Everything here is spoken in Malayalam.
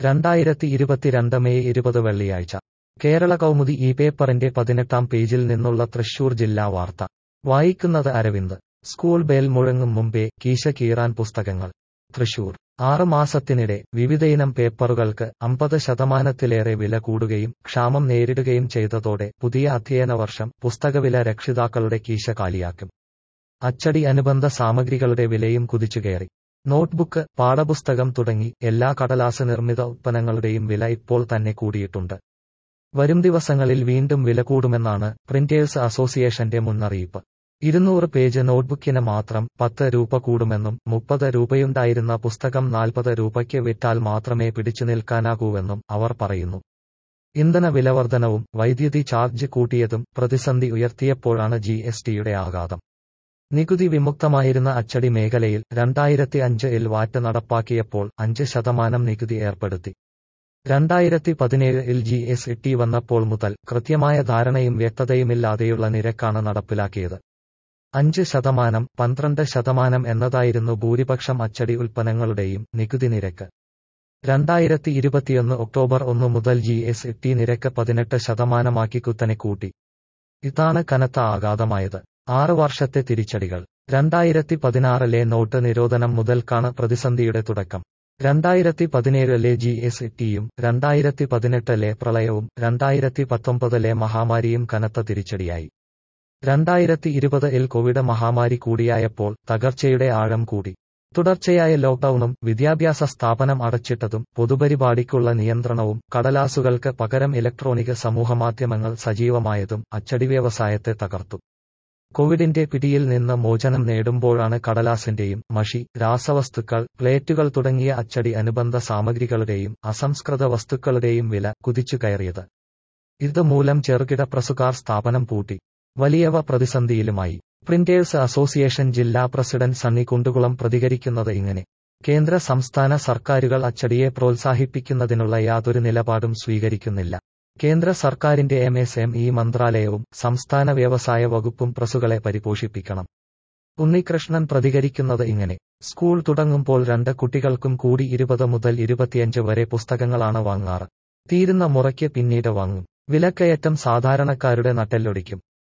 രണ്ടായിരത്തി ഇരുപത്തിരണ്ട് മെയ് ഇരുപത് വെള്ളിയാഴ്ച കേരള കൗമുദി ഈ പേപ്പറിന്റെ പതിനെട്ടാം പേജിൽ നിന്നുള്ള തൃശൂർ ജില്ലാ വാർത്ത വായിക്കുന്നത് അരവിന്ദ് സ്കൂൾ ബേൽ മുഴങ്ങും മുമ്പേ കീശ കീറാൻ പുസ്തകങ്ങൾ തൃശൂർ ആറ് മാസത്തിനിടെ വിവിധയിനം പേപ്പറുകൾക്ക് അമ്പത് ശതമാനത്തിലേറെ വില കൂടുകയും ക്ഷാമം നേരിടുകയും ചെയ്തതോടെ പുതിയ അധ്യയന വർഷം പുസ്തകവില രക്ഷിതാക്കളുടെ കീശ കാലിയാക്കും അച്ചടി അനുബന്ധ സാമഗ്രികളുടെ വിലയും കുതിച്ചുകയറി നോട്ട്ബുക്ക് പാഠപുസ്തകം തുടങ്ങി എല്ലാ കടലാസ് നിർമ്മിത ഉത്പന്നങ്ങളുടെയും വില ഇപ്പോൾ തന്നെ കൂടിയിട്ടുണ്ട് വരും ദിവസങ്ങളിൽ വീണ്ടും വില കൂടുമെന്നാണ് പ്രിന്റേഴ്സ് അസോസിയേഷന്റെ മുന്നറിയിപ്പ് ഇരുന്നൂറ് പേജ് നോട്ട്ബുക്കിന് മാത്രം പത്ത് രൂപ കൂടുമെന്നും മുപ്പത് രൂപയുണ്ടായിരുന്ന പുസ്തകം നാൽപ്പത് രൂപയ്ക്ക് വിറ്റാൽ മാത്രമേ പിടിച്ചു നിൽക്കാനാകൂവെന്നും അവർ പറയുന്നു ഇന്ധന വിലവർധനവും വൈദ്യുതി ചാർജ് കൂട്ടിയതും പ്രതിസന്ധി ഉയർത്തിയപ്പോഴാണ് ജി എസ് ടിയുടെ ആഘാതം നികുതി വിമുക്തമായിരുന്ന അച്ചടി മേഖലയിൽ രണ്ടായിരത്തി അഞ്ചിൽ വാറ്റ് നടപ്പാക്കിയപ്പോൾ അഞ്ച് ശതമാനം നികുതി ഏർപ്പെടുത്തി രണ്ടായിരത്തി പതിനേഴിൽ ജി എസ് ടി വന്നപ്പോൾ മുതൽ കൃത്യമായ ധാരണയും വ്യക്തതയുമില്ലാതെയുള്ള നിരക്കാണ് നടപ്പിലാക്കിയത് അഞ്ച് ശതമാനം പന്ത്രണ്ട് ശതമാനം എന്നതായിരുന്നു ഭൂരിപക്ഷം അച്ചടി ഉൽപ്പന്നങ്ങളുടെയും നികുതി നിരക്ക് രണ്ടായിരത്തി ഇരുപത്തിയൊന്ന് ഒക്ടോബർ ഒന്ന് മുതൽ ജി എസ് ടി നിരക്ക് പതിനെട്ട് ശതമാനമാക്കി കുത്തനെ കൂട്ടി ഇതാണ് കനത്ത ആഘാതമായത് ആറ് വർഷത്തെ തിരിച്ചടികൾ രണ്ടായിരത്തി പതിനാറിലെ നോട്ട് നിരോധനം മുതൽക്കാണ് പ്രതിസന്ധിയുടെ തുടക്കം രണ്ടായിരത്തി പതിനേഴിലെ ജി എസ് ടിയും രണ്ടായിരത്തി പതിനെട്ടിലെ പ്രളയവും രണ്ടായിരത്തി പത്തൊമ്പതിലെ മഹാമാരിയും കനത്ത തിരിച്ചടിയായി രണ്ടായിരത്തി ഇരുപതിൽ കോവിഡ് മഹാമാരി കൂടിയായപ്പോൾ തകർച്ചയുടെ ആഴം കൂടി തുടർച്ചയായ ലോക്ഡൌണും വിദ്യാഭ്യാസ സ്ഥാപനം അടച്ചിട്ടതും പൊതുപരിപാടിക്കുള്ള നിയന്ത്രണവും കടലാസുകൾക്ക് പകരം ഇലക്ട്രോണിക് സമൂഹമാധ്യമങ്ങൾ സജീവമായതും അച്ചടി വ്യവസായത്തെ തകർത്തു കോവിഡിന്റെ പിടിയിൽ നിന്ന് മോചനം നേടുമ്പോഴാണ് കടലാസിന്റെയും മഷി രാസവസ്തുക്കൾ പ്ലേറ്റുകൾ തുടങ്ങിയ അച്ചടി അനുബന്ധ സാമഗ്രികളുടെയും അസംസ്കൃത വസ്തുക്കളുടെയും വില കുതിച്ചു കയറിയത് ഇതുമൂലം ചെറുകിട പ്രസുകാർ സ്ഥാപനം പൂട്ടി വലിയവ പ്രതിസന്ധിയിലുമായി പ്രിന്റേഴ്സ് അസോസിയേഷൻ ജില്ലാ പ്രസിഡന്റ് സണ്ണി കുണ്ടുകുളം പ്രതികരിക്കുന്നത് ഇങ്ങനെ കേന്ദ്ര സംസ്ഥാന സർക്കാരുകൾ അച്ചടിയെ പ്രോത്സാഹിപ്പിക്കുന്നതിനുള്ള യാതൊരു നിലപാടും സ്വീകരിക്കുന്നില്ല കേന്ദ്ര സർക്കാരിന്റെ എം എസ് എം ഇ മന്ത്രാലയവും സംസ്ഥാന വ്യവസായ വകുപ്പും പ്രസുകളെ പരിപോഷിപ്പിക്കണം ഉണ്ണികൃഷ്ണൻ പ്രതികരിക്കുന്നത് ഇങ്ങനെ സ്കൂൾ തുടങ്ങുമ്പോൾ രണ്ട് കുട്ടികൾക്കും കൂടി ഇരുപത് മുതൽ ഇരുപത്തിയഞ്ച് വരെ പുസ്തകങ്ങളാണ് വാങ്ങാറ് തീരുന്ന മുറയ്ക്ക് പിന്നീട് വാങ്ങും വിലക്കയറ്റം സാധാരണക്കാരുടെ നട്ടെല്ലൊടിക്കും